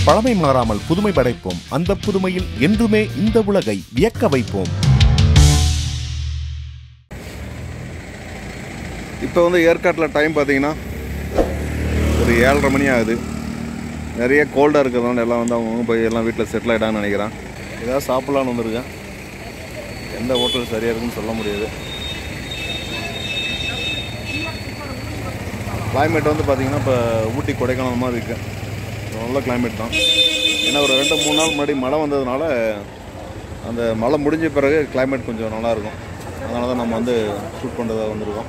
பழமை மலராமல் புதுமை படைப்போம் அந்த புதுமையில் என்றுமே இந்த உலகை வியக்க வைப்போம் இப்போ வந்து ஏற்காட்டில் டைம் பார்த்தீங்கன்னா ஒரு ஏழரை மணி ஆகுது நிறைய கோல்டாக இருக்கிறதுனால எல்லாம் வந்து அவங்க போய் எல்லாம் வீட்டில் செட்டில் ஆகிட்டாங்கன்னு நினைக்கிறேன் ஏதாவது சாப்பிட்லான்னு வந்திருக்கேன் எந்த ஹோட்டல் சரியாக இருக்குன்னு சொல்ல முடியாது கிளைமேட் வந்து பார்த்தீங்கன்னா இப்போ ஊட்டி கொடைக்கானல் மாதிரி இருக்கு நல்ல கிளைமேட் தான் ஏன்னா ஒரு ரெண்டு மூணு நாள் முன்னாடி மழை வந்ததுனால அந்த மழை முடிஞ்ச பிறகு கிளைமேட் கொஞ்சம் நல்லா இருக்கும் அதனால தான் நம்ம வந்து ஷூட் பண்ணுறதா வந்திருக்கோம்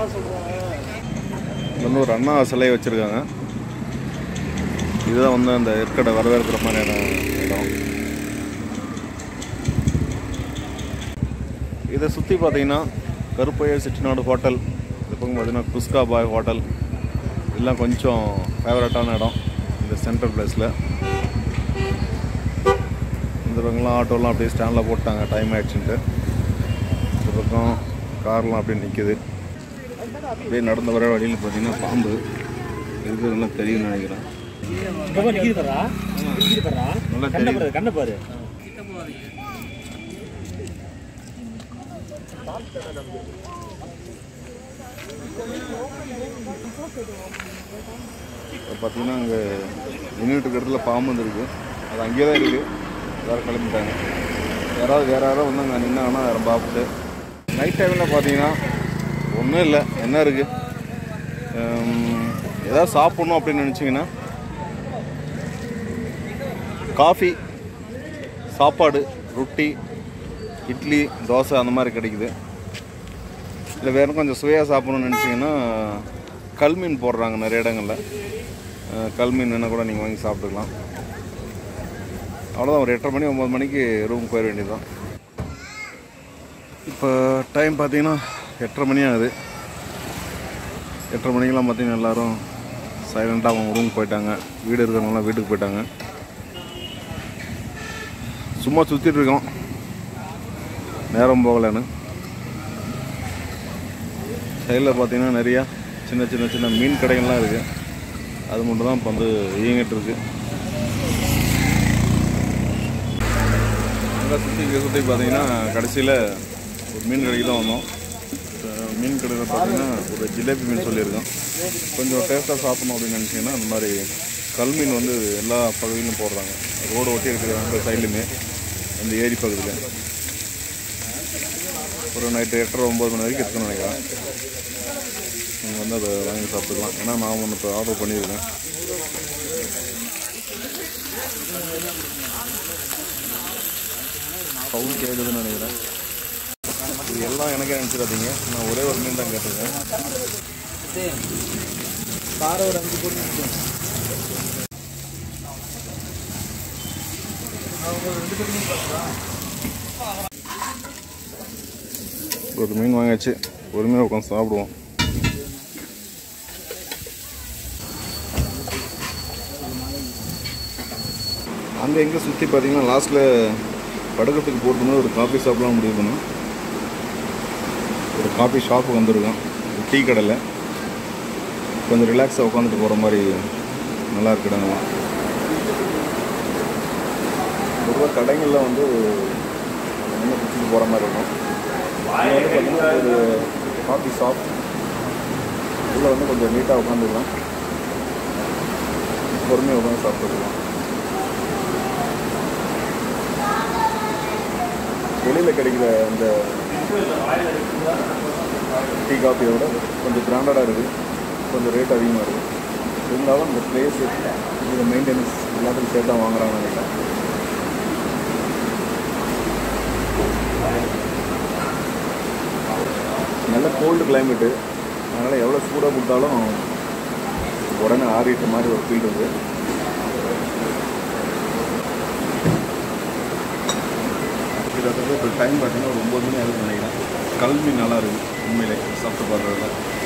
இங்க வந்து ஒரு அண்ணா சிலையை வச்சுருக்காங்க இதுதான் வந்து அந்த ஏற்காடை வரவேற்கிற மாதிரியான இடம் இதை சுற்றி பார்த்தீங்கன்னா கருப்பையர் செட்டிநாடு ஹோட்டல் இது பக்கம் பார்த்தீங்கன்னா குஸ்கா பாய் ஹோட்டல் இதெல்லாம் கொஞ்சம் ஃபேவரட்டான இடம் இந்த சென்ட்ரல் பிளேஸில் இந்த பக்கம்லாம் ஆட்டோலாம் அப்படியே ஸ்டாண்டில் போட்டாங்க டைம் ஆயிடுச்சுன்ட்டு இந்த பக்கம் கார்லாம் அப்படியே நிற்கிது அப்படியே நடந்து வர வழியில் பார்த்தீங்கன்னா பாம்பு இருக்கிறதுலாம் தெரியும்னு நினைக்கிறேன் நல்லா தெரியும் கண்ணை பாரு இப்போ பார்த்தீங்கன்னா அங்கே நின்றுட்டு இருக்கிற இடத்துல பாம்பு வந்துருக்கு அது அங்கேயே தான் இருக்குது வேறு கிளம்பிட்டாங்க யாராவது வேறு யாராவது வந்து அங்கே நின்னாங்கன்னா வேறு பார்த்துட்டு நைட் டைமில் பார்த்தீங்கன்னா ஒன்றும் இல்லை என்ன இருக்குது ஏதாவது சாப்பிட்ணும் அப்படின்னு நினச்சிங்கன்னா காஃபி சாப்பாடு ரொட்டி இட்லி தோசை அந்த மாதிரி கிடைக்குது இல்லை வேறு கொஞ்சம் சுவையாக சாப்பிடணும்னு நினச்சிங்கன்னா கல்மீன் போடுறாங்க நிறைய இடங்களில் அஹ் கல்மீன் வேணால் கூட நீங்கள் வாங்கி சாப்பிட்டுக்கலாம் அவ்வளோதான் ஒரு எட்டரை மணி ஒம்பது மணிக்கு ரூம் போயிட வேண்டியதுதான் இப்போ டைம் பார்த்தீங்கன்னா எட்டரை மணி ஆகுது எட்டரை மணிக்கெல்லாம் பார்த்தீங்கன்னா எல்லோரும் சைலண்ட்டாக அவங்க ரூம் போயிட்டாங்க வீடு இருக்கிறவங்களாம் வீட்டுக்கு போயிட்டாங்க சும்மா சுற்றிட்டு இருக்கோம் நேரம் போகலைன்னு சைடில் பார்த்தீங்கன்னா நிறையா சின்ன சின்ன சின்ன மீன் கடைகள்லாம் இருக்குது அது மட்டும் தான் இப்போ வந்து இயங்கிட்டு இருக்கு அங்கே சுற்றி இங்கே சுற்றி பார்த்தீங்கன்னா கடைசியில் ஒரு மீன் கடைக்கு தான் வந்தோம் அஹ் மீன் கடையில் பார்த்தீங்கன்னா ஒரு ஜிலேபி மீன் சொல்லியிருக்கோம் கொஞ்சம் டேஸ்ட்டாக சாப்பிடணும் அப்படின்னு நினச்சிங்கன்னா அந்த மாதிரி கல் மீன் வந்து எல்லா பகுதியிலும் போடுறாங்க ரோடு ஒட்டி இருக்கிற அந்த சைட்லையுமே அந்த ஏரி பகுதியில் ஒரு நைட்டு எட்டரை ஒம்பது மணி வரைக்கும் இருக்குன்னு நினைக்கிறேன் நீங்கள் வந்து அதை வாங்கி சாப்பிட்டுக்கலாம் ஏன்னா நான் ஒன்று இப்போ ஆர்டர் பண்ணியிருக்கேன் சவுண்ட் கேட்குதுன்னு நினைக்கிறேன் இது எல்லாம் எனக்கே நினச்சிடாதீங்க நான் ஒரே ஒரு மீன் தான் கேட்டிருக்கேன் ஒரு மீன் வாங்கியாச்சு ஒரு மீன் உட்காந்து சாப்பிடுவோம் அங்கே எங்கே சுற்றி பார்த்தீங்கன்னா லாஸ்ட்டில் படகத்துக்கு போகிறதுக்கு ஒரு காஃபி ஷாப்லாம் முடிவு பண்ணோம் ஒரு காஃபி ஷாப்புக்கு வந்திருக்கோம் ஒரு டீ கடையில் கொஞ்சம் ரிலாக்ஸாக உட்காந்துட்டு போகிற மாதிரி நல்லா இருக்கு இடங்கள்லாம் பொதுவாக கடைகளில் வந்து என்ன குடிச்சிட்டு போகிற மாதிரி இருக்கும் இங்க வந்து பார்த்தீங்கன்னா ஒரு காஃபி ஷாப் உள்ளே வந்து கொஞ்சம் நீட்டாக உட்காந்துக்கலாம் பொறுமையாக உட்காந்து சாப்பிட்டுக்கலாம் வெளியில் கிடைக்கிற அந்த டீ காஃபியோட கொஞ்சம் பிராண்டடாக இருக்குது கொஞ்சம் ரேட் அதிகமாக இருக்குது இருந்தாலும் இந்த பிளேஸு இந்த மெயின்டெனன்ஸ் எல்லாத்துக்கும் சேர்த்து தான் வாங்குறாங்கன்னு நினைக்கிறேன் நல்ல கோல்டு கிளைமேட்டு அதனால் எவ்வளோ சூடாக கொடுத்தாலும் உடனே ஆறிட்ட மாதிரி ஒரு ஃபீல் இருக்குது கிட்டத்தட்ட இப்போ டைம் பார்த்தீங்கன்னா ஒரு ஒம்பது மணி ஆகுதுன்னு நினைக்கிறேன் கல்வி நல்லா இருக்குது உண்மையிலே சாப்பிட்டு பார்க்குறதுல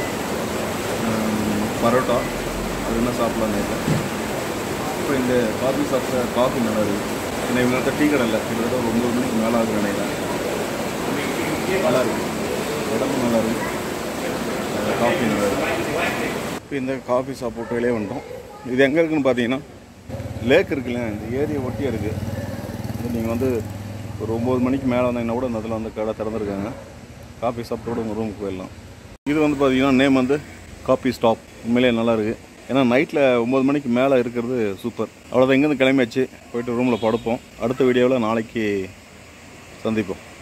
பரோட்டா அது என்ன சாப்பிட்லான்னு நினைக்கிறேன் இப்போ இந்த காஃபி சாப்பிட்ட காஃபி நல்லா இருக்குது ஏன்னா இவ்வளோ நேரத்தை டீ கடை இல்லை கிட்டத்தட்ட ஒரு ஒம்பது மணிக்கு மேலே ஆகுதுன்னு நினைக்கிறேன் நல்லா இருக்குது உடம்பு நல்லா இருக்குது காஃபி நல்லா இருக்குது இப்போ இந்த காஃபி சாப்பிட்டு வெளியே வந்துட்டோம் இது எங்கே இருக்குன்னு பார்த்தீங்கன்னா லேக் இருக்குல்ல இந்த ஏரியை ஒட்டியே இருக்குது நீங்கள் வந்து ஒரு ஒம்பது மணிக்கு மேலே வந்தீங்கன்னா கூட இந்த இடத்துல வந்து கடை திறந்துருக்காங்க காஃபி சாப்பிட்டு கூட உங்கள் ரூமுக்கு போயிடலாம் இது வந்து பார்த்தீங்கன்னா நேம் வந்து காஃபி ஸ்டாப் உண்மையிலேயே நல்லா இருக்குது ஏன்னா நைட்டில் ஒம்பது மணிக்கு மேலே இருக்கிறது சூப்பர் அவ்வளோதான் இங்கேருந்து கிளம்பியாச்சு போயிட்டு ரூமில் படுப்போம் அடுத்த வீடியோவில் நாளைக்கு சந்திப்போம்